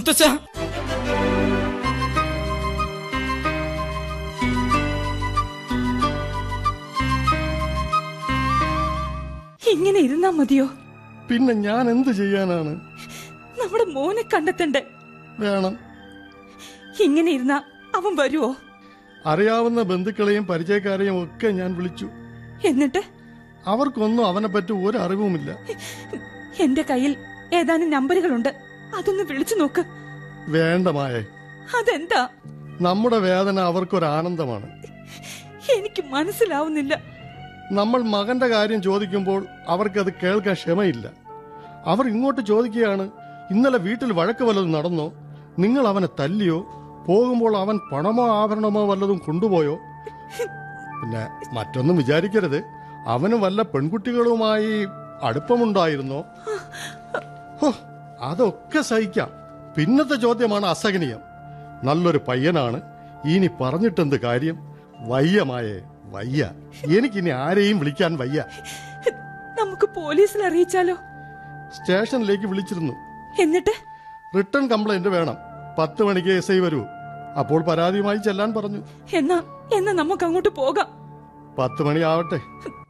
മുത്തച്ഛ ഇങ്ങനെ ഇരുന്നാ മതിയോ പിന്നെ ഞാൻ എന്ത് ചെയ്യാനാണ് നമ്മുടെ മോനെ കണ്ടെത്തണ്ടേ വേണം ഇങ്ങനെ ഇരുന്നാ അവൻ വരുവോ അറിയാവുന്ന ബന്ധുക്കളെയും പരിചയക്കാരെയും ഒക്കെ ഞാൻ വിളിച്ചു എന്നിട്ട് അവർക്കൊന്നും അവനെ പറ്റി ഒരു അറിവുമില്ല എന്റെ കയ്യിൽ ഏതാനും നമ്പറുകളുണ്ട് അതൊന്ന് വിളിച്ചു നോക്ക് വേണ്ട മായേ അതെന്താ നമ്മുടെ വേദന അവർക്കൊരാനന്ദമാണ് എനിക്ക് മനസ്സിലാവുന്നില്ല നമ്മൾ മകന്റെ കാര്യം ചോദിക്കുമ്പോൾ അവർക്കത് കേൾക്കാൻ ക്ഷമയില്ല അവർ ഇങ്ങോട്ട് ചോദിക്കുകയാണ് ഇന്നലെ വീട്ടിൽ വഴക്ക് വല്ലതും നടന്നോ നിങ്ങൾ അവനെ തല്ലിയോ പോകുമ്പോൾ അവൻ പണമോ ആഭരണമോ വല്ലതും കൊണ്ടുപോയോ പിന്നെ മറ്റൊന്നും വിചാരിക്കരുത് അവന് വല്ല പെൺകുട്ടികളുമായി അടുപ്പമുണ്ടായിരുന്നോ ഹോ, അതൊക്കെ സഹിക്കാം പിന്നത്തെ ചോദ്യമാണ് അസഹനീയം നല്ലൊരു പയ്യനാണ് ഇനി പറഞ്ഞിട്ടെന്ത് കാര്യം വയ്യമായേ വയ്യ എനിക്കിനി ആരെയും വിളിക്കാൻ വയ്യ നമുക്ക് പോലീസിൽ അറിയിച്ചാലോ സ്റ്റേഷനിലേക്ക് വിളിച്ചിരുന്നു എന്നിട്ട് റിട്ടേൺ കംപ്ലൈന്റ് വേണം പത്ത് മണിക്ക് എസ് ഐ വരൂ അപ്പോൾ പരാതിയുമായി ചെല്ലാൻ പറഞ്ഞു എന്നാ എന്നാ നമുക്ക് അങ്ങോട്ട് പോകാം പത്ത് മണിയാവട്ടെ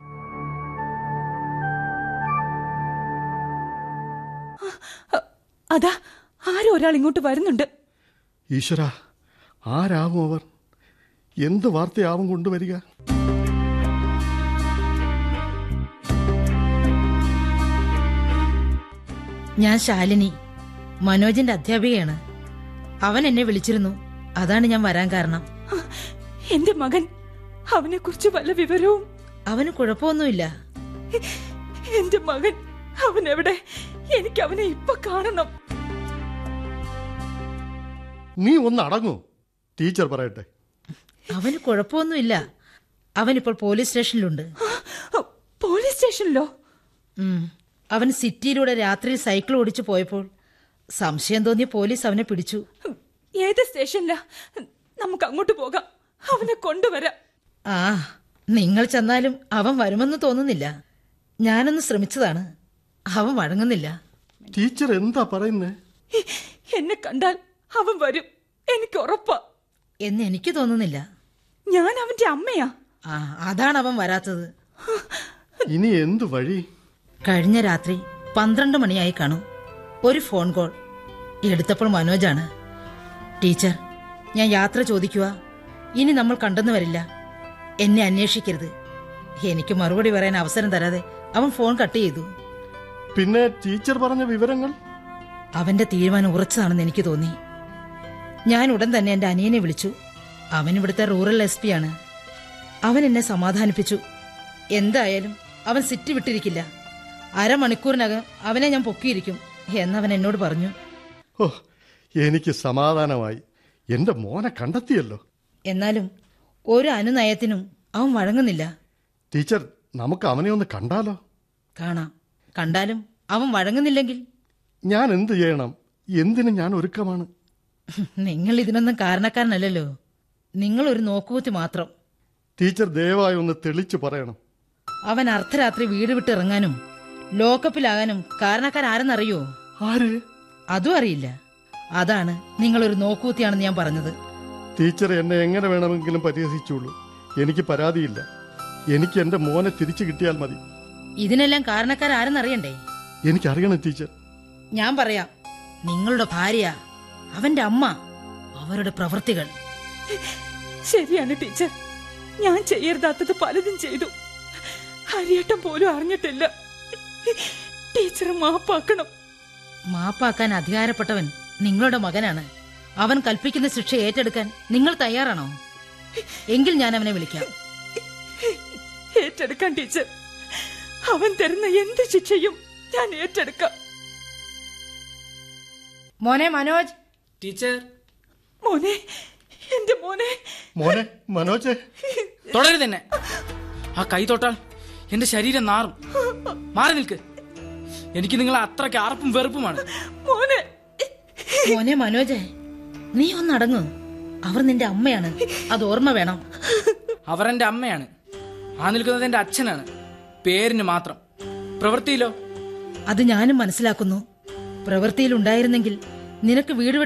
അ- അതാ ആരോ ഒരാൾ ഇങ്ങോട്ട് വരുന്നുണ്ട് ഈശ്വര ആരാവും അവർ എന്ത് വാർത്തയാവും കൊണ്ടുവരിക ഞാൻ ശാലിനി മനോജിന്റെ അധ്യാപികയാണ് അവൻ എന്നെ വിളിച്ചിരുന്നു അതാണ് ഞാൻ വരാൻ കാരണം എന്റെ മകൻ അവനെ കുറിച്ച് വല്ല വിവരവും അവന് കുഴപ്പമൊന്നുമില്ല എന്റെ മകൻ അവൻ എവിടെ എനിക്ക് അവനെ ഇപ്പൊ കാണണം നീ ഒന്ന് അടങ്ങൂ ടീച്ചർ പറയട്ടെ അവന് കുഴപ്പമൊന്നുമില്ല അവനിപ്പോൾ പോലീസ് സ്റ്റേഷനിലുണ്ട് ആ, പോലീസ് സ്റ്റേഷനിലോ ഉം. അവൻ സിറ്റിയിലൂടെ രാത്രിയിൽ സൈക്കിൾ ഓടിച്ചു പോയപ്പോൾ സംശയം തോന്നിയ പോലീസ് അവനെ പിടിച്ചു ഏത് സ്റ്റേഷനിലാ നമുക്ക് അങ്ങോട്ട് പോകാം അവനെ കൊണ്ടുവരാം ആ നിങ്ങൾ ചെന്നാലും അവൻ വരുമെന്ന് തോന്നുന്നില്ല ഞാനൊന്ന് ശ്രമിച്ചതാണ് അവൻ വഴങ്ങുന്നില്ല ടീച്ചർ എന്താ പറയുന്നേ എന്നെ കണ്ടാൽ അവൻ വരും എനിക്ക് ഉറപ്പാ എന്ന് എനിക്ക് തോന്നുന്നില്ല ഞാൻ അവന്റെ അമ്മയാ ആ അതാണ് അവൻ വരാത്തത് ഇനി എന്തു വഴി കഴിഞ്ഞ രാത്രി പന്ത്രണ്ട് മണിയായി കാണും ഒരു ഫോൺ കോൾ എടുത്തപ്പോൾ മനോജാണ് ടീച്ചർ ഞാൻ യാത്ര ചോദിക്കുക ഇനി നമ്മൾ കണ്ടെന്നു വരില്ല എന്നെ അന്വേഷിക്കരുത് എനിക്ക് മറുപടി പറയാൻ അവസരം തരാതെ അവൻ ഫോൺ കട്ട് ചെയ്തു പിന്നെ ടീച്ചർ പറഞ്ഞ വിവരങ്ങൾ അവന്റെ തീരുമാനം ഉറച്ചതാണെന്ന് എനിക്ക് തോന്നി ഞാൻ ഉടൻ തന്നെ എന്റെ അനിയനെ വിളിച്ചു അവൻ ഇവിടുത്തെ റൂറൽ എസ് പി ആണ് അവൻ എന്നെ സമാധാനിപ്പിച്ചു എന്തായാലും അവൻ സിറ്റി വിട്ടിരിക്കില്ല അരമണിക്കൂറിനകം അവനെ ഞാൻ പൊക്കിയിരിക്കും എന്നവൻ എന്നോട് പറഞ്ഞു ഓ എനിക്ക് സമാധാനമായി എന്റെ മോനെ കണ്ടെത്തിയല്ലോ എന്നാലും ഒരു അനുനയത്തിനും അവൻ വഴങ്ങുന്നില്ല ടീച്ചർ നമുക്ക് അവനെ ഒന്ന് കണ്ടാലോ കാണാം കണ്ടാലും അവൻ വഴങ്ങുന്നില്ലെങ്കിൽ ഞാൻ എന്ത് ചെയ്യണം എന്തിന് ഞാൻ ഒരുക്കമാണ് നിങ്ങൾ ഇതിനൊന്നും കാരണക്കാരനല്ലല്ലോ നിങ്ങൾ ഒരു നോക്കുകൂത്തി മാത്രം ടീച്ചർ ദയവായി ഒന്ന് തെളിച്ചു പറയണം അവൻ അർദ്ധരാത്രി വീട് വിട്ടിറങ്ങാനും ലോക്കപ്പിലാകാനും കാരണക്കാരാരെന്നറിയോ ആര് അതും അറിയില്ല അതാണ് നിങ്ങളൊരു നോക്കൂത്തിയാണെന്ന് ഞാൻ പറഞ്ഞത് ടീച്ചർ എന്നെ എങ്ങനെ വേണമെങ്കിലും പരിഹസിച്ചോളൂ എനിക്ക് പരാതിയില്ല എനിക്ക് എന്റെ മോനെ തിരിച്ചു കിട്ടിയാൽ മതി ഇതിനെല്ലാം കാരണക്കാരാരെന്നറിയണ്ടേ എനിക്കറിയണം ടീച്ചർ ഞാൻ പറയാം നിങ്ങളുടെ ഭാര്യ അവന്റെ അമ്മ അവരുടെ പ്രവൃത്തികൾ ശരിയാണ് ടീച്ചർ ഞാൻ ചെയ്യരുതാത്തത് പലതും ചെയ്തു ഹരിയേട്ടൻ പോലും അറിഞ്ഞിട്ടില്ല ടീച്ചർ മാപ്പാക്കണം മാപ്പാക്കാൻ അധികാരപ്പെട്ടവൻ നിങ്ങളുടെ മകനാണ് അവൻ കൽപ്പിക്കുന്ന ശിക്ഷ ഏറ്റെടുക്കാൻ നിങ്ങൾ തയ്യാറാണോ എങ്കിൽ ഞാൻ അവനെ വിളിക്കാം ഏറ്റെടുക്കാൻ ടീച്ചർ അവൻ തരുന്ന എന്ത് ശിക്ഷയും ഞാൻ ഏറ്റെടുക്കാം മോനെ മനോജ് ടീച്ചർ മോനെ എന്റെ മോനെ മോനെ മനോജ് തുടരുത് തന്നെ ആ കൈ തൊട്ടാൽ എന്റെ ശരീരം നാറും മാറി നിൽക്ക് എനിക്ക് നിങ്ങളെ അത്രയ്ക്ക് അറപ്പും വെറുപ്പുമാണ് മോനെ മോനെ മനോജ് നീ ഒന്നടങ്ങ് അവർ നിന്റെ അമ്മയാണ് അത് ഓർമ്മ വേണം അവർ എന്റെ അമ്മയാണ് ആ നിൽക്കുന്നത് എന്റെ അച്ഛനാണ് പേരിന് മാത്രം പ്രവൃത്തിയിലോ അത് ഞാനും മനസ്സിലാക്കുന്നു പ്രവൃത്തിയിൽ ഉണ്ടായിരുന്നെങ്കിൽ നിനക്ക് വീട്